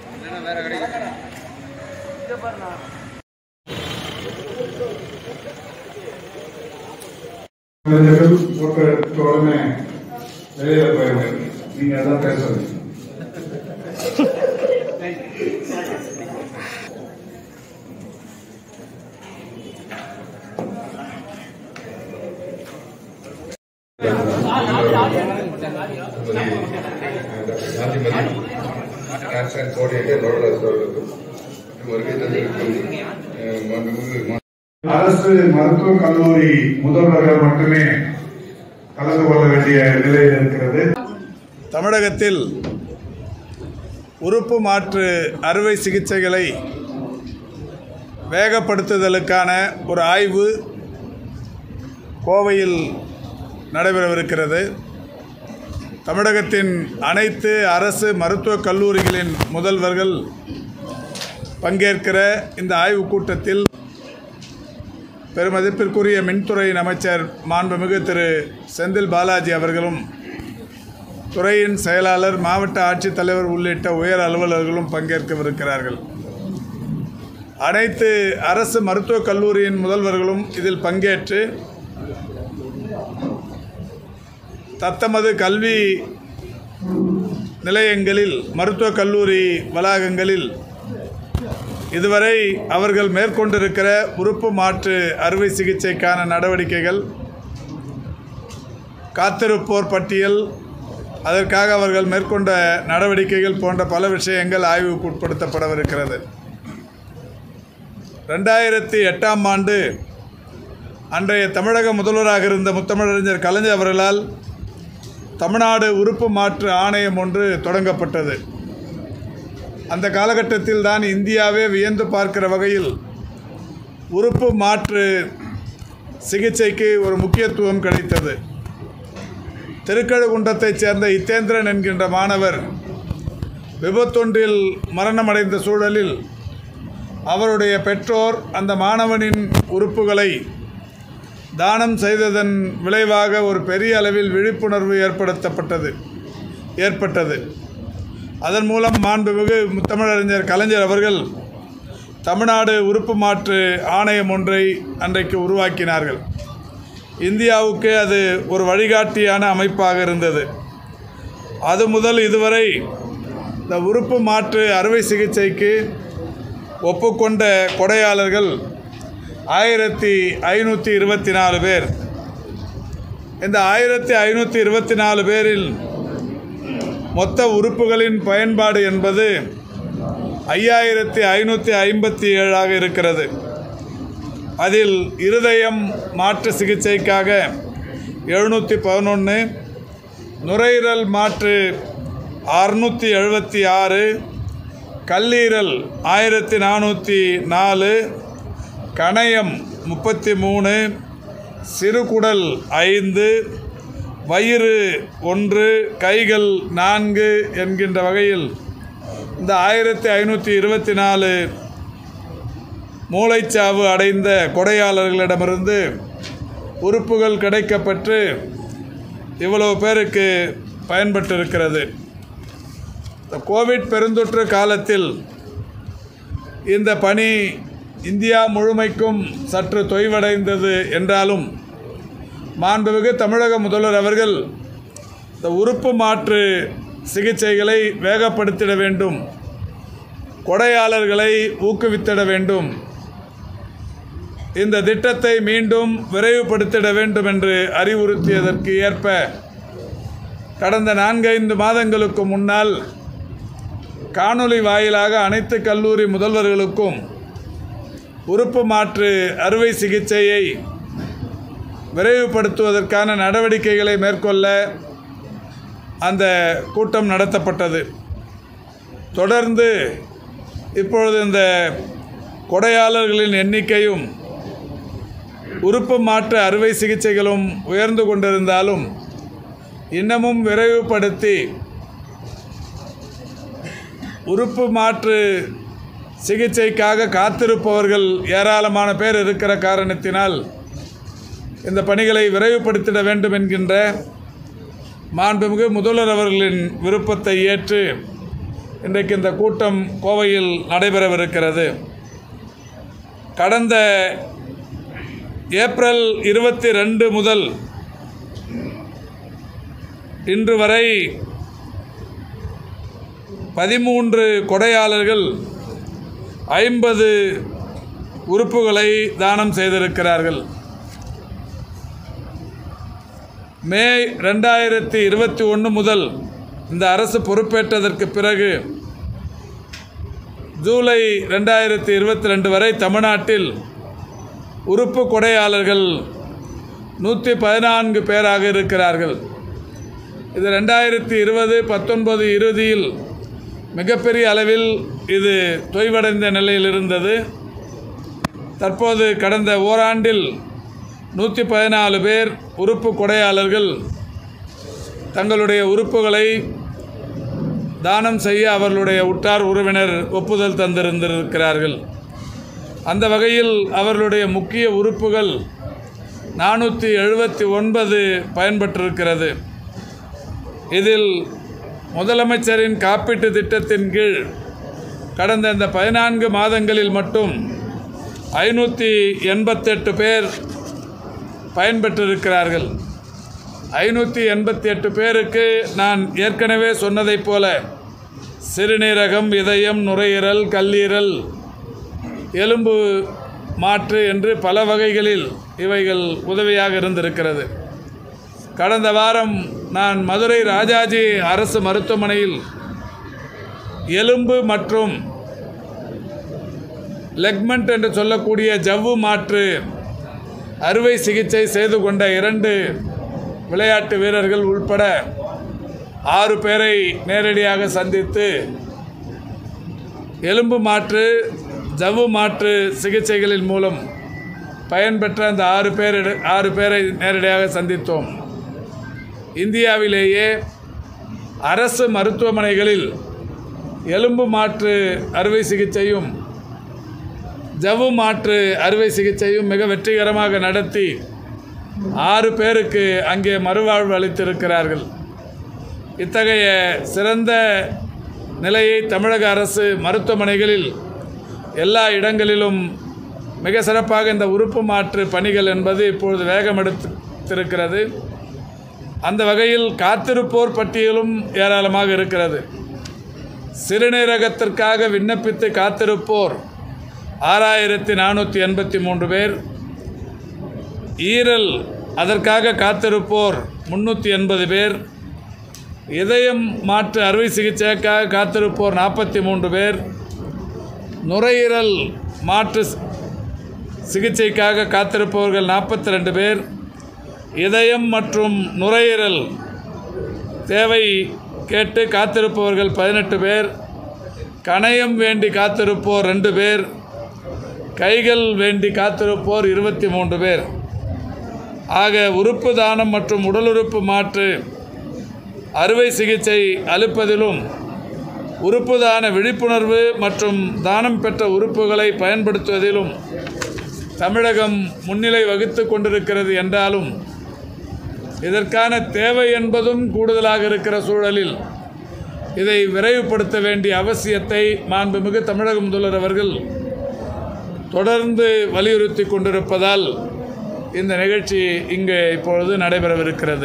மனிதர்கள் போட்டோ எடுத்த உடனே வெளியில போயிருங்க நீங்க அதான் பேசுறது காந்திமதி நேஷனல் கோஆர்டினேட்டர் நோடல் அவர்களுக்கும் மற்றும் வருகை தந்திருக்கும் அஹ், மாண்புமிகு மா- அரசு மருத்துவக் கல்லூரி முதல்வர்கள் மட்டுமே கலந்து கொள்ள வேண்டிய நிலையில் இருக்கிறது தமிழகத்தில் உறுப்பு மாற்று அறுவை சிகிச்சைகளை வேகப்படுத்துதலுக்கான ஒரு ஆய்வு கோவையில் நடைபெறவிருக்கிறது தமிழகத்தின் அனைத்து அரசு மருத்துவக் கல்லூரிகளின் முதல்வர்கள் பங்கேற்கிற இந்த ஆய்வுக் கூட்டத்தில் பெருமதிப்பிற்குரிய மின்துறையின் அமைச்சர் மாண்புமிகு திரு செந்தில் பாலாஜி அவர்களும் துறையின் செயலாளர் மாவட்ட ஆட்சித்தலைவர் உள்ளிட்ட உயர் அலுவலர்களும் பங்கேற்கவிருக்கிறார்கள் அனைத்து அரசு மருத்துவக் கல்லூரியின் முதல்வர்களும் இதில் பங்கேற்று தத்தமது கல்வி நிலையங்களில் மருத்துவக் கல்லூரி வளாகங்களில் இதுவரை அவர்கள் மேற்கொண்டிருக்கிற உறுப்பு மாற்று அறுவை சிகிச்சைக்கான நடவடிக்கைகள் காத்திருப்போர் பட்டியல் அதற்காக அவர்கள் மேற்கொண்ட நடவடிக்கைகள் போன்ற பல விஷயங்கள் ஆய்வுக்கு உட்படுத்தப்படவிருக்கிறது ரெண்டாயிரத்தி எட்டாம் ஆண்டு அன்றைய தமிழக முதல்வராக இருந்த முத்தமிழறிஞர் கலைஞர் அவர்களால் தமிழ்நாடு உறுப்பு மாற்று ஆணையம் ஒன்று தொடங்கப்பட்டது அந்த காலகட்டத்தில் தான் இந்தியாவே வியந்து பார்க்கிற வகையில் உறுப்பு மாற்று சிகிச்சைக்கு ஒரு முக்கியத்துவம் கிடைத்தது திருக்கழுகுன்றத்தைச் சேர்ந்த இத்தேந்திரன் என்கின்ற மாணவர் விபத்தொன்றில் மரணமடைந்த சூழலில் அவருடைய பெற்றோர் அந்த மாணவனின் உறுப்புகளை தானம் செய்ததன் விளைவாக ஒரு பெரிய அளவில் விழிப்புணர்வு ஏற்படுத்தப்பட்டது ஏற்பட்டது அதன் மூலம் மாண்புமிகு முத்தமிழறிஞர் கலைஞர் அவர்கள் தமிழ்நாடு உறுப்பு மாற்று ஆணையம் ஒன்றை அன்றைக்கு உருவாக்கினார்கள் இந்தியாவுக்கு அது ஒரு வழிகாட்டியான அமைப்பாக இருந்தது அது முதல் இதுவரை இந்த உறுப்பு மாற்று அறுவை சிகிச்சைக்கு ஒப்புக்கொண்ட கொடையாளர்கள் ஆயிரத்தி ஐநூற்றி இருபத்தி நாலு பேர் இந்த ஆயிரத்தி ஐநூற்றி இருபத்தி நாலு பேரில் மொத்த உறுப்புகளின் பயன்பாடு என்பது ஐயாயிரத்தி ஐநூற்றி ஐம்பத்தி ஏழாக இருக்கிறது அதில் இருதயம் மாற்று சிகிச்சைக்காக எழுநூற்றி பதினொன்று நுரையீரல் மாற்று அறுநூற்றி எழுபத்தி ஆறு கல்லீரல் ஆயிரத்தி நானூற்றி நாலு கணையம் முப்பத்தி மூணு சிறுகுடல் ஐந்து வயிறு ஒன்று கைகள் நான்கு என்கின்ற வகையில் இந்த ஆயிரத்தி ஐநூற்றி இருபத்தி நாலு மூளைச்சாவு அடைந்த கொடையாளர்களிடமிருந்து உறுப்புகள் கிடைக்கப்பெற்று இவ்வளவு பேருக்கு பயன்பட்டிருக்கிறது இந்த கோவிட் பெருந்தொற்று காலத்தில் இந்த பணி இந்தியா முழுமைக்கும் சற்று தொய்வடைந்தது என்றாலும் மாண்புமிகு தமிழக முதல்வர் அவர்கள் இந்த உறுப்பு மாற்று சிகிச்சைகளை வேகப்படுத்திட வேண்டும் கொடையாளர்களை ஊக்குவித்திட வேண்டும் இந்த திட்டத்தை மீண்டும் விரைவுபடுத்திட வேண்டும் என்று அறிவுறுத்தியதற்கு ஏற்ப கடந்த நான்கைந்து மாதங்களுக்கு முன்னால் காணொளி வாயிலாக அனைத்து கல்லூரி முதல்வர்களுக்கும் உறுப்பு மாற்று அறுவை சிகிச்சையை விரைவுபடுத்துவதற்கான நடவடிக்கைகளை மேற்கொள்ள அந்த கூட்டம் நடத்தப்பட்டது தொடர்ந்து இப்பொழுது இந்த கொடையாளர்களின் எண்ணிக்கையும் உறுப்பு மாற்று அறுவை சிகிச்சைகளும் உயர்ந்து கொண்டிருந்தாலும் இன்னமும் விரைவுபடுத்தி உறுப்பு மாற்று சிகிச்சைக்காக காத்திருப்பவர்கள் ஏராளமான பேர் இருக்கிற காரணத்தினால் இந்த பணிகளை விரைவுபடுத்திட வேண்டும் என்கின்ற மாண்புமிகு முதல்வர் அவர்களின் விருப்பத்தை ஏற்று இன்றைக்கு இந்த கூட்டம் கோவையில் நடைபெறவிருக்கிறது கடந்த ஏப்ரல் இருபத்தி ரெண்டு முதல் இன்று வரை பதிமூன்று கொடையாளர்கள் ஐம்பது உறுப்புகளை தானம் செய்திருக்கிறார்கள் மே ரெண்டாயிரத்தி இருபத்தி ஒன்று முதல் இந்த அரசு பொறுப்பேற்றதற்கு பிறகு ஜூலை ரெண்டாயிரத்தி இருபத்தி ரெண்டு வரை தமிழ்நாட்டில் உறுப்பு கொடையாளர்கள் நூற்றி பதினான்கு பேராக இருக்கிறார்கள் இது ரெண்டாயிரத்தி இருபது பத்தொன்பது இறுதியில் மிகப்பெரிய அளவில் இது தொய்வடைந்த நிலையில் இருந்தது தற்போது கடந்த ஓராண்டில் நூற்றி பதினாலு பேர் உறுப்பு கொடையாளர்கள் தங்களுடைய உறுப்புகளை தானம் செய்ய அவர்களுடைய உற்றார் உறவினர் ஒப்புதல் தந்திருந்திருக்கிறார்கள் அந்த வகையில் அவர்களுடைய முக்கிய உறுப்புகள் நானூற்றி எழுபத்தி ஒன்பது பயன்பட்டிருக்கிறது இதில் முதலமைச்சரின் காப்பீட்டு திட்டத்தின் கீழ் கடந்த இந்த பதினான்கு மாதங்களில் மட்டும் ஐநூற்றி எண்பத்தெட்டு பேர் பயன்பெற்றிருக்கிறார்கள் ஐநூற்றி எண்பத்தி எட்டு பேருக்கு நான் ஏற்கனவே சொன்னதைப் போல சிறுநீரகம் இதயம் நுரையீரல் கல்லீரல் எலும்பு மாற்று என்று பல வகைகளில் இவைகள் உதவியாக இருந்திருக்கிறது கடந்த வாரம் நான் மதுரை ராஜாஜி அரசு மருத்துவமனையில் எலும்பு மற்றும் லெக்மெண்ட் என்று சொல்லக்கூடிய ஜவ்வு மாற்று அறுவை சிகிச்சை செய்து கொண்ட இரண்டு விளையாட்டு வீரர்கள் உள்பட ஆறு பேரை நேரடியாக சந்தித்து எலும்பு மாற்று ஜவ்வு மாற்று சிகிச்சைகளின் மூலம் பயன்பெற்ற அந்த ஆறு பேர் ஆறு பேரை நேரடியாக சந்தித்தோம் இந்தியாவிலேயே அரசு மருத்துவமனைகளில் எலும்பு மாற்று அறுவை சிகிச்சையும் ஜவ்வு மாற்று அறுவை சிகிச்சையும் மிக வெற்றிகரமாக நடத்தி ஆறு பேருக்கு அங்கே மறுவாழ்வு அளித்திருக்கிறார்கள் இத்தகைய சிறந்த நிலையை தமிழக அரசு மருத்துவமனைகளில் எல்லா இடங்களிலும் மிக சிறப்பாக இந்த உறுப்பு மாற்று பணிகள் என்பது இப்பொழுது வேகம் எடுத்திருக்கிறது அந்த வகையில் காத்திருப்போர் பட்டியலும் ஏராளமாக இருக்கிறது சிறுநீரகத்திற்காக விண்ணப்பித்து காத்திருப்போர் ஆறாயிரத்தி நானூற்றி எண்பத்தி மூன்று பேர் ஈரல் அதற்காக காத்திருப்போர் முன்னூற்றி எண்பது பேர் இதயம் மாற்று அறுவை சிகிச்சைக்காக காத்திருப்போர் நாற்பத்தி மூன்று பேர் நுரையீரல் மாற்று சிகிச்சைக்காக காத்திருப்பவர்கள் நாற்பத்தி ரெண்டு பேர் இதயம் மற்றும் நுரையீரல் தேவை கேட்டு காத்திருப்பவர்கள் பதினெட்டு பேர் கணையம் வேண்டி காத்திருப்போர் ரெண்டு பேர் கைகள் வேண்டி காத்திருப்போர் இருபத்தி மூன்று பேர் ஆக உறுப்பு தானம் மற்றும் உடல் உறுப்பு மாற்று அறுவை சிகிச்சை அளிப்பதிலும் உறுப்பு தான விழிப்புணர்வு மற்றும் தானம் பெற்ற உறுப்புகளை பயன்படுத்துவதிலும் தமிழகம் முன்னிலை வகித்து கொண்டிருக்கிறது என்றாலும் இதற்கான தேவை என்பதும் கூடுதலாக இருக்கிற சூழலில் இதை விரைவுபடுத்த வேண்டிய அவசியத்தை மாண்புமிகு தமிழக முதல்வர் அவர்கள் தொடர்ந்து வலியுறுத்தி கொண்டிருப்பதால் இந்த நிகழ்ச்சி இங்கே இப்பொழுது நடைபெறவிருக்கிறது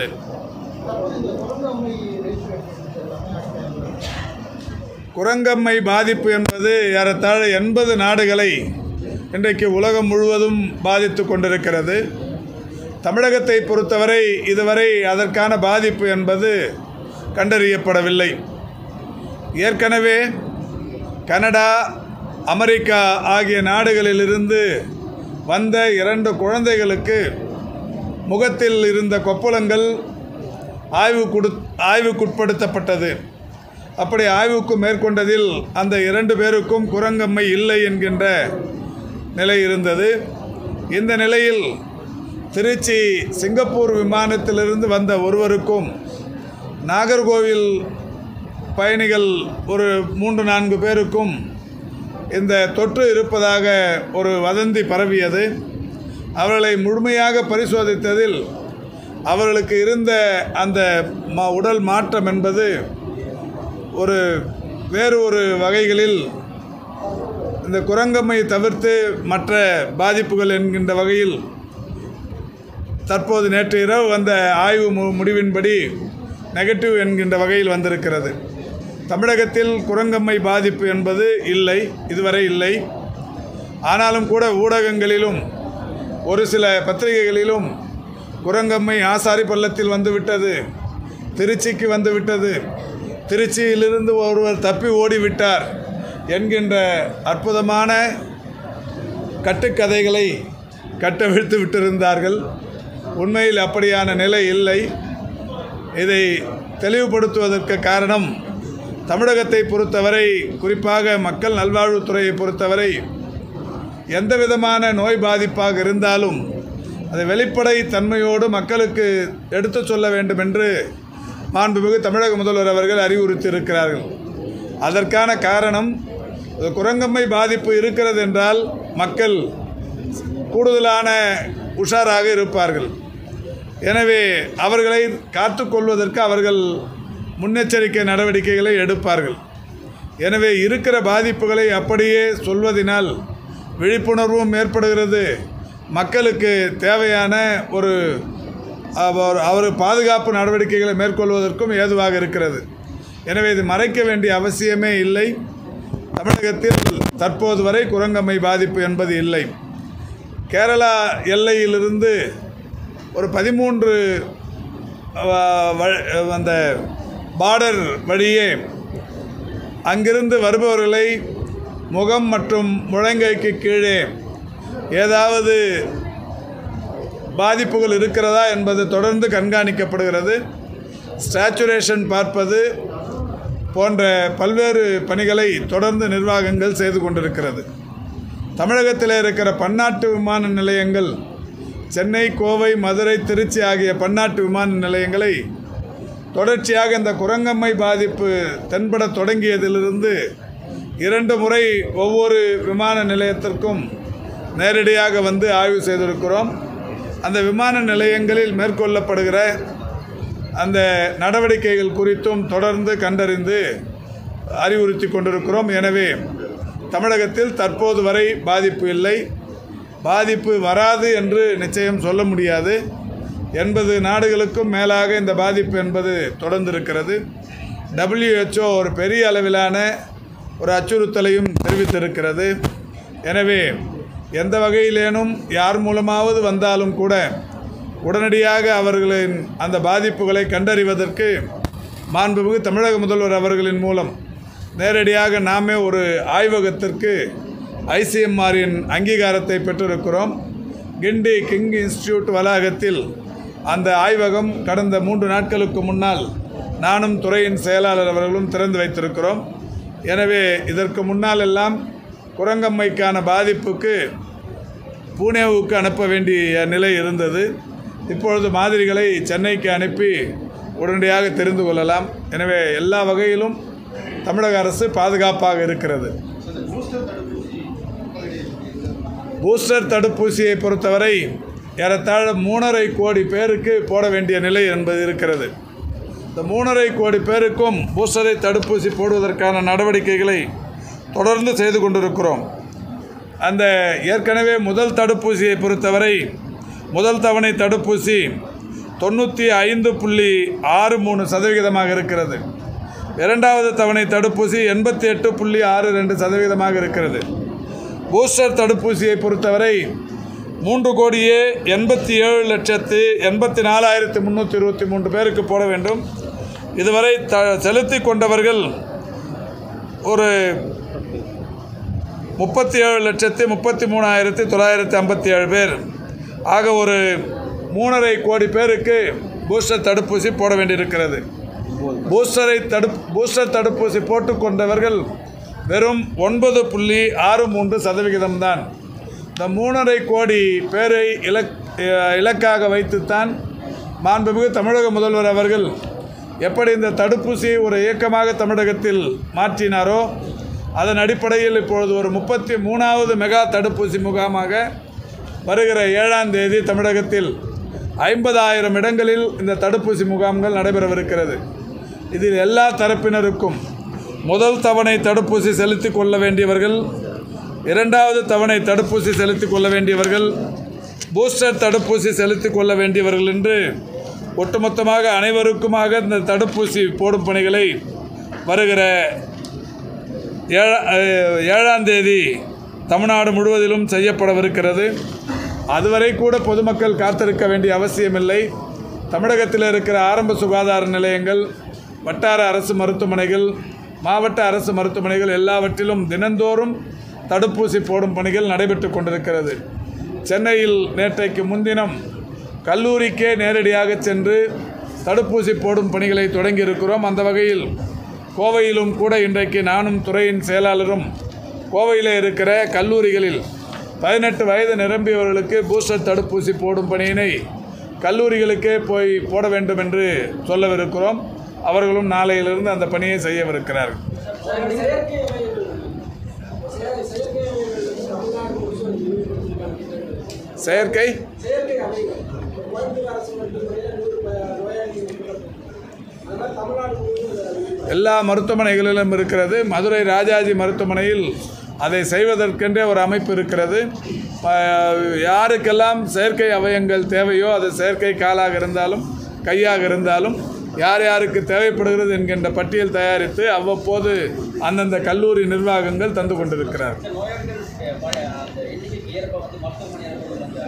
குரங்கம்மை பாதிப்பு என்பது ஏறத்தாழ எண்பது நாடுகளை இன்றைக்கு உலகம் முழுவதும் பாதித்து கொண்டிருக்கிறது தமிழகத்தை பொறுத்தவரை இதுவரை அதற்கான பாதிப்பு என்பது கண்டறியப்படவில்லை ஏற்கனவே கனடா அமெரிக்கா ஆகிய நாடுகளிலிருந்து வந்த இரண்டு குழந்தைகளுக்கு முகத்தில் இருந்த கொப்பளங்கள் ஆய்வு கொடு ஆய்வுக்குட்படுத்தப்பட்டது அப்படி ஆய்வுக்கு மேற்கொண்டதில் அந்த இரண்டு பேருக்கும் குரங்கம்மை இல்லை என்கின்ற நிலை இருந்தது இந்த நிலையில் திருச்சி சிங்கப்பூர் விமானத்திலிருந்து வந்த ஒருவருக்கும் நாகர்கோவில் பயணிகள் ஒரு மூன்று நான்கு பேருக்கும் இந்த தொற்று இருப்பதாக ஒரு வதந்தி பரவியது அவர்களை முழுமையாக பரிசோதித்ததில் அவர்களுக்கு இருந்த அந்த ம உடல் மாற்றம் என்பது ஒரு வேறு ஒரு வகைகளில் இந்த குரங்கம்மை தவிர்த்து மற்ற பாதிப்புகள் என்கின்ற வகையில் தற்போது நேற்று இரவு வந்த ஆய்வு மு முடிவின்படி நெகட்டிவ் என்கின்ற வகையில் வந்திருக்கிறது தமிழகத்தில் குரங்கம்மை பாதிப்பு என்பது இல்லை இதுவரை இல்லை ஆனாலும் கூட ஊடகங்களிலும் ஒரு சில பத்திரிகைகளிலும் குரங்கம்மை ஆசாரி பள்ளத்தில் வந்துவிட்டது திருச்சிக்கு வந்துவிட்டது திருச்சியிலிருந்து ஒருவர் தப்பி ஓடிவிட்டார் என்கின்ற அற்புதமான கட்டுக்கதைகளை கட்டவிழ்த்து விட்டிருந்தார்கள் உண்மையில் அப்படியான நிலை இல்லை இதை தெளிவுபடுத்துவதற்கு காரணம் தமிழகத்தை பொறுத்தவரை குறிப்பாக மக்கள் நல்வாழ்வுத்துறையை பொறுத்தவரை எந்த விதமான நோய் பாதிப்பாக இருந்தாலும் அதை வெளிப்படை தன்மையோடு மக்களுக்கு எடுத்துச் சொல்ல வேண்டும் என்று மாண்புமிகு தமிழக முதல்வர் அவர்கள் அறிவுறுத்தியிருக்கிறார்கள் அதற்கான காரணம் இது குரங்கம்மை பாதிப்பு இருக்கிறது என்றால் மக்கள் கூடுதலான உஷாராக இருப்பார்கள் எனவே அவர்களை காத்துக்கொள்வதற்கு அவர்கள் முன்னெச்சரிக்கை நடவடிக்கைகளை எடுப்பார்கள் எனவே இருக்கிற பாதிப்புகளை அப்படியே சொல்வதினால் விழிப்புணர்வும் ஏற்படுகிறது மக்களுக்கு தேவையான ஒரு அவர் அவர் பாதுகாப்பு நடவடிக்கைகளை மேற்கொள்வதற்கும் ஏதுவாக இருக்கிறது எனவே இது மறைக்க வேண்டிய அவசியமே இல்லை தமிழகத்தில் தற்போது வரை குரங்கம்மை பாதிப்பு என்பது இல்லை கேரளா எல்லையிலிருந்து ஒரு பதிமூன்று அந்த பார்டர் வழியே அங்கிருந்து வருபவர்களை முகம் மற்றும் முழங்கைக்கு கீழே ஏதாவது பாதிப்புகள் இருக்கிறதா என்பது தொடர்ந்து கண்காணிக்கப்படுகிறது ஸ்டாச்சுரேஷன் பார்ப்பது போன்ற பல்வேறு பணிகளை தொடர்ந்து நிர்வாகங்கள் செய்து கொண்டிருக்கிறது தமிழகத்தில் இருக்கிற பன்னாட்டு விமான நிலையங்கள் சென்னை கோவை மதுரை திருச்சி ஆகிய பன்னாட்டு விமான நிலையங்களை தொடர்ச்சியாக இந்த குரங்கம்மை பாதிப்பு தென்பட தொடங்கியதிலிருந்து இரண்டு முறை ஒவ்வொரு விமான நிலையத்திற்கும் நேரடியாக வந்து ஆய்வு செய்திருக்கிறோம் அந்த விமான நிலையங்களில் மேற்கொள்ளப்படுகிற அந்த நடவடிக்கைகள் குறித்தும் தொடர்ந்து கண்டறிந்து அறிவுறுத்தி கொண்டிருக்கிறோம் எனவே தமிழகத்தில் தற்போது வரை பாதிப்பு இல்லை பாதிப்பு வராது என்று நிச்சயம் சொல்ல முடியாது எண்பது நாடுகளுக்கும் மேலாக இந்த பாதிப்பு என்பது தொடர்ந்து இருக்கிறது டபிள்யூஹெச்ஓ ஒரு பெரிய அளவிலான ஒரு அச்சுறுத்தலையும் தெரிவித்திருக்கிறது எனவே எந்த வகையிலேனும் யார் மூலமாவது வந்தாலும் கூட உடனடியாக அவர்களின் அந்த பாதிப்புகளை கண்டறிவதற்கு மாண்புமிகு தமிழக முதல்வர் அவர்களின் மூலம் நேரடியாக நாமே ஒரு ஆய்வகத்திற்கு ஐசிஎம்ஆரின் அங்கீகாரத்தை பெற்றிருக்கிறோம் கிண்டி கிங் இன்ஸ்டிடியூட் வளாகத்தில் அந்த ஆய்வகம் கடந்த மூன்று நாட்களுக்கு முன்னால் நானும் துறையின் செயலாளர் அவர்களும் திறந்து வைத்திருக்கிறோம் எனவே இதற்கு முன்னால் எல்லாம் குரங்கம்மைக்கான பாதிப்புக்கு பூனேவுக்கு அனுப்ப வேண்டிய நிலை இருந்தது இப்பொழுது மாதிரிகளை சென்னைக்கு அனுப்பி உடனடியாக தெரிந்து கொள்ளலாம் எனவே எல்லா வகையிலும் தமிழக அரசு பாதுகாப்பாக இருக்கிறது பூஸ்டர் தடுப்பூசியை பொறுத்தவரை ஏறத்தாழ மூணரை கோடி பேருக்கு போட வேண்டிய நிலை என்பது இருக்கிறது இந்த மூணரை கோடி பேருக்கும் பூஸ்டரை தடுப்பூசி போடுவதற்கான நடவடிக்கைகளை தொடர்ந்து செய்து கொண்டிருக்கிறோம் அந்த ஏற்கனவே முதல் தடுப்பூசியை பொறுத்தவரை முதல் தவணை தடுப்பூசி தொண்ணூற்றி ஐந்து புள்ளி ஆறு மூணு சதவிகிதமாக இருக்கிறது இரண்டாவது தவணை தடுப்பூசி எண்பத்தி எட்டு புள்ளி ஆறு ரெண்டு சதவீதமாக இருக்கிறது பூஸ்டர் தடுப்பூசியை பொறுத்தவரை மூன்று கோடியே எண்பத்தி ஏழு லட்சத்து எண்பத்தி நாலாயிரத்தி முந்நூற்றி இருபத்தி மூன்று பேருக்கு போட வேண்டும் இதுவரை த செலுத்தி கொண்டவர்கள் ஒரு முப்பத்தி ஏழு லட்சத்தி முப்பத்தி மூணாயிரத்தி தொள்ளாயிரத்தி ஐம்பத்தி ஏழு பேர் ஆக ஒரு மூணரை கோடி பேருக்கு பூஸ்டர் தடுப்பூசி போட வேண்டியிருக்கிறது பூஸ்டரை தடுப் பூஸ்டர் தடுப்பூசி போட்டுக்கொண்டவர்கள் வெறும் ஒன்பது புள்ளி ஆறு மூன்று சதவிகிதம்தான் இந்த மூணரை கோடி பேரை இலக் இலக்காக வைத்துத்தான் மாண்புமிகு தமிழக முதல்வர் அவர்கள் எப்படி இந்த தடுப்பூசியை ஒரு இயக்கமாக தமிழகத்தில் மாற்றினாரோ அதன் அடிப்படையில் இப்பொழுது ஒரு முப்பத்தி மூணாவது மெகா தடுப்பூசி முகாமாக வருகிற ஏழாம் தேதி தமிழகத்தில் ஐம்பதாயிரம் இடங்களில் இந்த தடுப்பூசி முகாம்கள் நடைபெறவிருக்கிறது இதில் எல்லா தரப்பினருக்கும் முதல் தவணை தடுப்பூசி செலுத்திக் கொள்ள வேண்டியவர்கள் இரண்டாவது தவணை தடுப்பூசி செலுத்திக் கொள்ள வேண்டியவர்கள் பூஸ்டர் தடுப்பூசி செலுத்திக் கொள்ள வேண்டியவர்கள் என்று ஒட்டுமொத்தமாக அனைவருக்குமாக இந்த தடுப்பூசி போடும் பணிகளை வருகிற ஏழ அஹ், ஏழாம் தேதி தமிழ்நாடு முழுவதிலும் செய்யப்படவிருக்கிறது அதுவரை கூட பொதுமக்கள் காத்திருக்க வேண்டிய அவசியமில்லை தமிழகத்தில் இருக்கிற ஆரம்ப சுகாதார நிலையங்கள் வட்டார அரசு மருத்துவமனைகள் மாவட்ட அரசு மருத்துவமனைகள் எல்லாவற்றிலும் தினந்தோறும் தடுப்பூசி போடும் பணிகள் நடைபெற்று கொண்டிருக்கிறது சென்னையில் நேற்றைக்கு முன்தினம் கல்லூரிக்கே நேரடியாக சென்று தடுப்பூசி போடும் பணிகளை தொடங்கியிருக்கிறோம் அந்த வகையில் கோவையிலும் கூட இன்றைக்கு நானும் துறையின் செயலாளரும் கோவையில் இருக்கிற கல்லூரிகளில் பதினெட்டு வயது நிரம்பியவர்களுக்கு பூஸ்டர் தடுப்பூசி போடும் பணியினை கல்லூரிகளுக்கே போய் போட வேண்டும் என்று சொல்லவிருக்கிறோம் அவர்களும் நாளையிலிருந்து அந்த பணியை செய்யவிருக்கிறார்கள் செயற்கை அவைகள் செய- செயற்கை அவைகள் வந்து தமிழ்நாடு முழுசும் ஈடுபட்டிருக்காங்க. செயற்கை செயற்கை அவைகள் கோயம்புத்தூர் அரசு மருத்துவமனையில் நூறு ப- நோயாளிகள் இருக்கிறது அதனால் தமிழ்நாடு முழுவதும் இதை ஈடுபட்டு- எல்லா மருத்துவமனைகளிலும் இருக்கிறது மதுரை ராஜாஜி மருத்துவமனையில் அதை செய்வதற்கென்றே ஒரு அமைப்பு இருக்கிறது ப- யாருக்கெல்லாம் செயற்கை அவயங்கள் தேவையோ அது செயற்கை காலாக இருந்தாலும் கையாக இருந்தாலும் யார் யாருக்கு தேவைப்படுகிறது என்கின்ற பட்டியல் தயாரித்து அவ்வப்போது அந்தந்த கல்லூரி நிர்வாகங்கள் தந்து கொண்டிருக்கிறார் இந்த நோயாளிகள் அஹ், பழைய அந்த எண்ணிக்கைக்கு ஏற்ப வந்து மருத்துவமனையாளர்கள் அந்த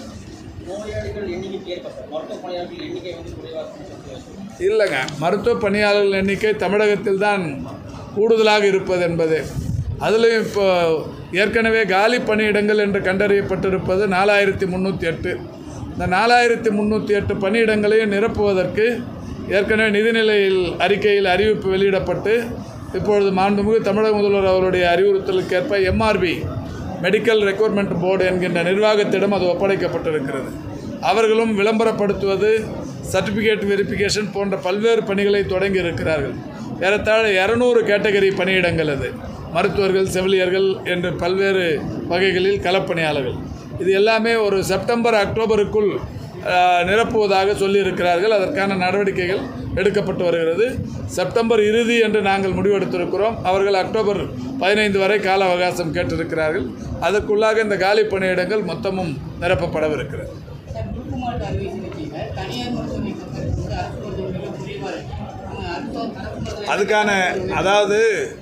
நோயாளிகள் எண்ணிக்கைக்கு ஏற்ப சார் மருத்துவமனையாளர்கள் எண்ணிக்கை வந்து குறைவாக இருக்குன்னு இல்லைங்க மருத்துவ பணியாளர்கள் எண்ணிக்கை தமிழகத்தில் தான் கூடுதலாக இருப்பது என்பது அதுலேயும் இப்போ ஏற்கனவே காலி பணியிடங்கள் என்று கண்டறியப்பட்டிருப்பது நாலாயிரத்தி முந்நூற்றி எட்டு இந்த நாலாயிரத்தி முந்நூற்றி எட்டு பணியிடங்களையும் நிரப்புவதற்கு ஏற்கனவே நிதிநிலையில் அறிக்கையில் அறிவிப்பு வெளியிடப்பட்டு இப்பொழுது மாண்புமிகு தமிழக முதல்வர் அவருடைய அறிவுறுத்தலுக்கேற்ப எம்ஆர்பி மெடிக்கல் ரெக்ரூட்மெண்ட் போர்டு என்கின்ற நிர்வாகத்திடம் அது ஒப்படைக்கப்பட்டிருக்கிறது அவர்களும் விளம்பரப்படுத்துவது சர்டிஃபிகேட் வெரிஃபிகேஷன் போன்ற பல்வேறு பணிகளை தொடங்கி இருக்கிறார்கள் ஏறத்தாழ இரநூறு கேட்டகரி பணியிடங்கள் அது மருத்துவர்கள் செவிலியர்கள் என்று பல்வேறு வகைகளில் களப்பணியாளர்கள் இது எல்லாமே ஒரு செப்டம்பர் அக்டோபருக்குள் ஆஹ், நிரப்புவதாக சொல்லியிருக்கிறார்கள் அதற்கான நடவடிக்கைகள் எடுக்கப்பட்டு வருகிறது செப்டம்பர் இறுதி என்று நாங்கள் முடிவெடுத்திருக்கிறோம் அவர்கள் அக்டோபர் பதினைந்து வரை கால அவகாசம் கேட்டிருக்கிறார்கள் அதற்குள்ளாக இந்த காலி பணியிடங்கள் மொத்தமும் நிரப்பப்படவிருக்கிறது சார் குறுக்கு மாவட்ட அறுவை சிகிச்சையில் தனியார் மருத்துவமனை கம்பேர் வந்து அரசு மருத்துவமனைகள் குறைவாக இருக்கு அவங்க அரசு அரசு மருத்துவமனை அதுக்கான அதாவது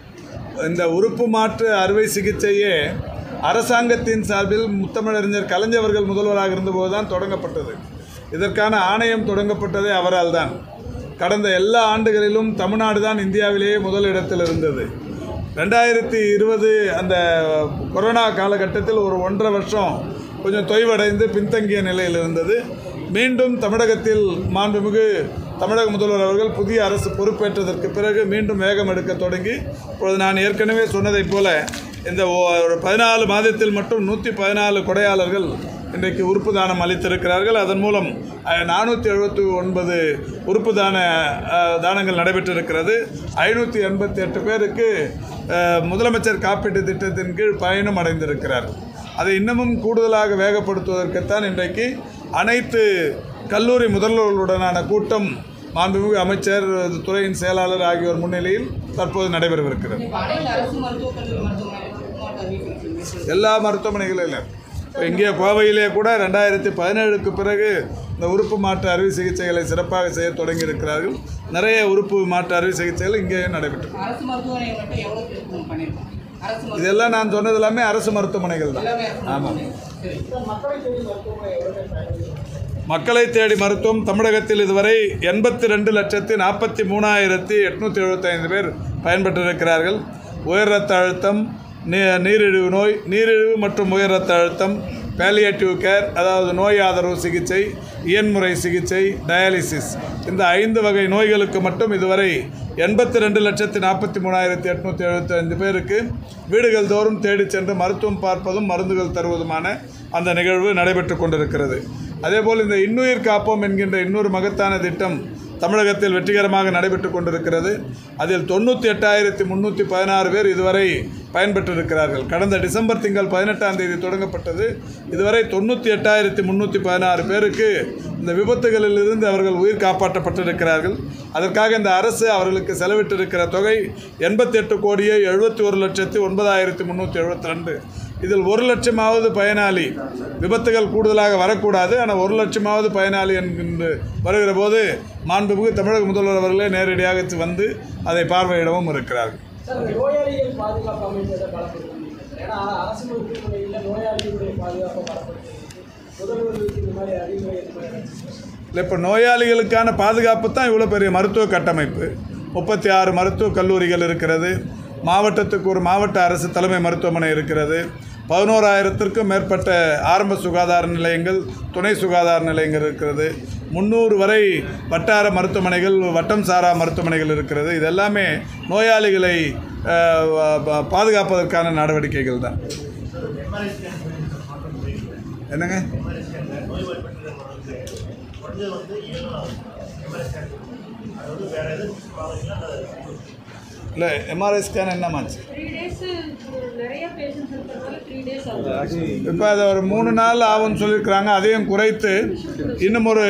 இந்த உறுப்பு மாற்று அறுவை சிகிச்சையே அரசாங்கத்தின் சார்பில் முத்தமிழறிஞர் கலைஞர் அவர்கள் முதல்வராக இருந்தபோது தான் தொடங்கப்பட்டது இதற்கான ஆணையம் தொடங்கப்பட்டதே அவரால் தான் கடந்த எல்லா ஆண்டுகளிலும் தமிழ்நாடு தான் இந்தியாவிலேயே முதலிடத்தில் இருந்தது ரெண்டாயிரத்தி இருபது அந்த கொரோனா காலகட்டத்தில் ஒரு ஒன்றரை வருஷம் கொஞ்சம் தொய்வடைந்து பின்தங்கிய நிலையில் இருந்தது மீண்டும் தமிழகத்தில் மாண்புமிகு தமிழக முதல்வர் அவர்கள் புதிய அரசு பொறுப்பேற்றதற்கு பிறகு மீண்டும் வேகம் எடுக்க தொடங்கி இப்பொழுது நான் ஏற்கனவே சொன்னதைப் போல இந்த ஓ- ஒரு பதினாலு மாதத்தில் மட்டும் நூற்றி பதினாலு கொடையாளர்கள் இன்றைக்கு உறுப்பு தானம் அளித்திருக்கிறார்கள் அதன் மூலம் நானூற்றி எழுபத்தி ஒன்பது உறுப்பு தான அஹ், தானங்கள் நடைபெற்றிருக்கிறது ஐநூற்றி எண்பத்தி எட்டு பேருக்கு அஹ், முதலமைச்சர் காப்பீட்டு திட்டத்தின் கீழ் பயனும் அடைந்திருக்கிறார்கள் அதை இன்னமும் கூடுதலாக வேகப்படுத்துவதற்குத்தான் இன்றைக்கு அனைத்து கல்லூரி முதல்வர்களுடனான கூட்டம் மாண்புமிகு அமைச்சர் துறையின் செயலாளர் ஆகியோர் முன்னிலையில் தற்போது நடைபெறவிருக்கிறது இப்போ அடையில் அரசு மருத்துவக் கல்லூரி மருத்துவமனையில் குறுக்கு மாவட்ட அறுவை சிகிச்சை மேற்கொள்ளும். எல்லா மருத்துவமனைகளும் இல்லை இப்போ இங்கே கோவையிலே கூட ரெண்டாயிரத்தி பதினேழுக்கு பிறகு இந்த உறுப்பு மாற்று அறுவை சிகிச்சைகளை சிறப்பாக செய்ய தொடங்கி இருக்கிறார்கள் நிறைய உறுப்பு மாற்று அறுவை சிகிச்சைகள் இங்கேயும் நடைபெற்று அரசு மருத்துவமனை மட்டும் எவ்வளோ பேருக்கு பண்ணியிருக்கோம் அரசு மருத்துவ இதெல்லாம் நான் சொன்னது எல்லாமே அரசு மருத்துவமனைகள் தான் எல்லாமே அரசு ஆமாம் மருத்துவமனை சரி மக்களை தேடி மருத்துவமனை எவ்வளோ பயன்படுது மக்களை தேடி மருத்துவம் தமிழகத்தில் இதுவரை எண்பத்தி ரெண்டு லட்சத்தி நாற்பத்தி மூணாயிரத்தி எட்நூற்றி எழுபத்தைந்து பேர் பயன்பெற்றிருக்கிறார்கள் உயர் ரத்த அழுத்தம் நீ நீரிழிவு நோய் நீரிழிவு மற்றும் உயர் ரத்த அழுத்தம் பேலியேட்டிவ் கேர் அதாவது நோய் ஆதரவு சிகிச்சை இயன்முறை சிகிச்சை டயாலிசிஸ் இந்த ஐந்து வகை நோய்களுக்கு மட்டும் இதுவரை எண்பத்தி ரெண்டு லட்சத்தி நாற்பத்தி மூணாயிரத்தி எட்நூற்றி எழுபத்தஞ்சு பேருக்கு வீடுகள் தோறும் தேடிச் சென்று மருத்துவம் பார்ப்பதும் மருந்துகள் தருவதுமான அந்த நிகழ்வு நடைபெற்று கொண்டிருக்கிறது அதேபோல் இந்த இன்னுயிர் காப்போம் என்கின்ற இன்னொரு மகத்தான திட்டம் தமிழகத்தில் வெற்றிகரமாக நடைபெற்று கொண்டிருக்கிறது அதில் தொண்ணூற்றி எட்டாயிரத்தி முந்நூற்றி பதினாறு பேர் இதுவரை பயன்பெற்றிருக்கிறார்கள் கடந்த டிசம்பர் திங்கள் பதினெட்டாம் தேதி தொடங்கப்பட்டது இதுவரை தொண்ணூற்றி எட்டாயிரத்தி முந்நூற்றி பதினாறு பேருக்கு இந்த விபத்துகளிலிருந்து அவர்கள் உயிர் காப்பாற்றப்பட்டிருக்கிறார்கள் அதற்காக இந்த அரசு அவர்களுக்கு செலவிட்டிருக்கிற தொகை எண்பத்தி எட்டு கோடியே எழுபத்தி ஒரு லட்சத்தி ஒன்பதாயிரத்தி முந்நூற்றி எழுபத்தி ரெண்டு இதில் ஒரு லட்சமாவது பயனாளி விபத்துகள் கூடுதலாக வரக்கூடாது ஆனால் ஒரு லட்சமாவது பயனாளி என்கின்ற வருகிற போது மாண்புமிகு தமிழக முதல்வர் அவர்களே நேரடியாக வந்து அதை பார்வையிடவும் இருக்கிறார்கள் சார் இந்த நோயாளிகள் பாதுகாப்பு அமைச்சரை பலப்படுத்துறீங்க சார் ஏன்னா அரசு மருத்துவமனையில் நோயாளிகளுடைய பாதுகாப்பை பலப்படுத்துறதுக்கு முதல்வர்களுக்கு இந்த மாதிரி அறிவுரை இந்த மாதிரி இல்லை இப்போ நோயாளிகளுக்கான பாதுகாப்பு தான் இவ்வளோ பெரிய மருத்துவ கட்டமைப்பு முப்பத்தி ஆறு மருத்துவக் கல்லூரிகள் இருக்கிறது மாவட்டத்துக்கு ஒரு மாவட்ட அரசு தலைமை மருத்துவமனை இருக்கிறது பதினோராயிரத்திற்கும் மேற்பட்ட ஆரம்ப சுகாதார நிலையங்கள் துணை சுகாதார நிலையங்கள் இருக்கிறது முந்நூறு வரை வட்டார மருத்துவமனைகள் வட்டம் சாரா மருத்துவமனைகள் இருக்கிறது இது எல்லாமே நோயாளிகளை அஹ், பா- பாதுகாப்பதற்கான நடவடிக்கைகள் தான் என்னங்க இல்லை எம்ஆர்ஐ ஸ்கேன் என்னமாச்சு த்ரீ டேஸ் நிறைய பேஷண்ட்ஸ் இருக்கிறதுனால த்ரீ டேஸ் ஆகுது இப்போ அதை ஒரு மூணு நாள் ஆகும்னு சொல்லியிருக்கிறாங்க அதையும் குறைத்து இன்னும் ஒரு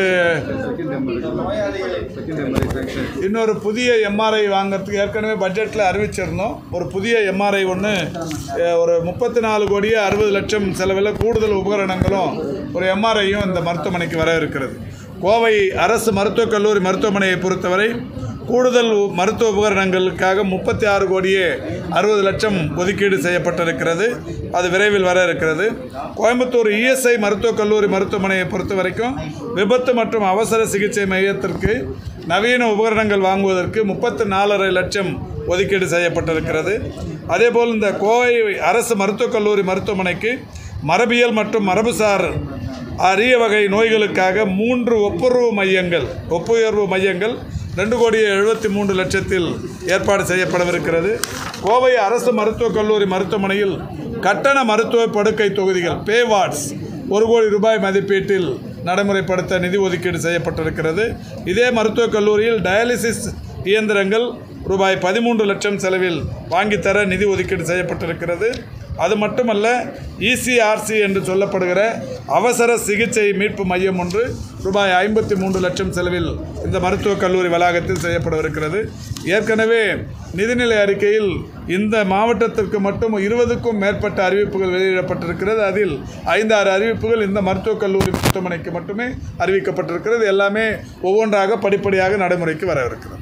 இன்னொரு புதிய எம்ஆர்ஐ வாங்குறதுக்கு ஏற்கனவே பட்ஜெட்டில் அறிவிச்சிருந்தோம் ஒரு புதிய எம்ஆர்ஐ ஒன்று ஒரு முப்பத்தி நாலு கோடியே அறுபது லட்சம் செலவில் கூடுதல் உபகரணங்களும் ஒரு எம்ஆர்ஐயும் இந்த மருத்துவமனைக்கு வர இருக்கிறது கோவை அரசு மருத்துவக் கல்லூரி மருத்துவமனையை பொறுத்தவரை கூடுதல் உ- மருத்துவ உபகரணங்களுக்காக முப்பத்தி ஆறு கோடியே அறுபது லட்சம் ஒதுக்கீடு செய்யப்பட்டிருக்கிறது அது விரைவில் வர இருக்கிறது கோயம்புத்தூர் இஎஸ்ஐ மருத்துவக் கல்லூரி மருத்துவமனையை பொறுத்த வரைக்கும் விபத்து மற்றும் அவசர சிகிச்சை மையத்திற்கு நவீன உபகரணங்கள் வாங்குவதற்கு முப்பத்து நாலரை லட்சம் ஒதுக்கீடு செய்யப்பட்டிருக்கிறது அதேபோல் இந்த கோவை அரசு மருத்துவக் கல்லூரி மருத்துவமனைக்கு மரபியல் மற்றும் மரபுசார் அரிய வகை நோய்களுக்காக மூன்று ஒப்புரவு மையங்கள் ஒப்புயர்வு மையங்கள் ரெண்டு கோடியே எழுபத்தி மூன்று லட்சத்தில் ஏற்பாடு செய்யப்படவிருக்கிறது கோவை அரசு மருத்துவக் கல்லூரி மருத்துவமனையில் கட்டண மருத்துவ படுக்கை தொகுதிகள் பே வார்ட்ஸ் ஒரு கோடி ரூபாய் மதிப்பீட்டில் நடைமுறைப்படுத்த நிதி ஒதுக்கீடு செய்யப்பட்டிருக்கிறது இதே மருத்துவக் கல்லூரியில் டயாலிசிஸ் இயந்திரங்கள் ரூபாய் பதிமூன்று லட்சம் செலவில் வாங்கித்தர நிதி ஒதுக்கீடு செய்யப்பட்டிருக்கிறது அது மட்டுமல்ல இசிஆர்சி என்று சொல்லப்படுகிற அவசர சிகிச்சை மீட்பு மையம் ஒன்று ரூபாய் ஐம்பத்தி மூன்று லட்சம் செலவில் இந்த மருத்துவக் கல்லூரி வளாகத்தில் செய்யப்படவிருக்கிறது ஏற்கனவே நிதிநிலை அறிக்கையில் இந்த மாவட்டத்திற்கு மட்டும் இருபதுக்கும் மேற்பட்ட அறிவிப்புகள் வெளியிடப்பட்டிருக்கிறது அதில் ஐந்தாறு அறிவிப்புகள் இந்த மருத்துவக் கல்லூரி மருத்துவமனைக்கு மட்டுமே அறிவிக்கப்பட்டிருக்கிறது எல்லாமே ஒவ்வொன்றாக படிப்படியாக நடைமுறைக்கு வரவிருக்கிறது